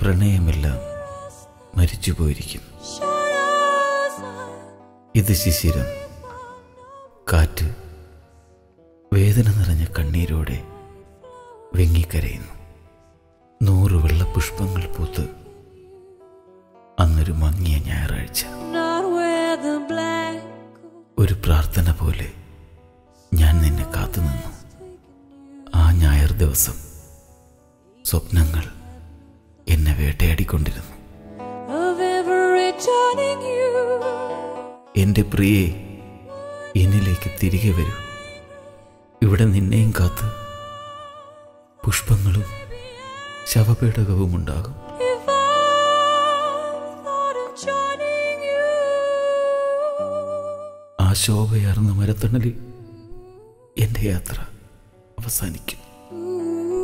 പ്രണയമെല്ലാം മരിച്ചുപോയിരിക്കുന്നു ഇത് ശിശിരം കാറ്റ് വേദന നിറഞ്ഞ കണ്ണീരോടെ വെങ്ങിക്കരയുന്നു നൂറ് വെള്ളപുഷ്പങ്ങൾ പൂത്ത് അന്നൊരു മങ്ങിയ ഞായറാഴ്ച Not where the black ഒരു പ്രാർത്ഥന പോലെ ഞാൻ നിന്നെ കാത്തുനിന്നു ആ ഞായർ ദിവസം സ്വപ്നങ്ങൾ എന്നെ വേട്ടയാടിക്കൊണ്ടിരുന്നു of ever returning you. എൻ്റെ പ്രിയെ എന്നിലേക്ക് തിരികെ വരൂ ഇവിടെ നിന്നെയും കാത്ത് പുഷ്പങ്ങളും ശവപേടകവും ഉണ്ടാകും If I thought of joining you, ആ ശോഭയാർന്ന മരത്തണലിൽ എൻ്റെ യാത്ര അവസാനിക്കും ooh,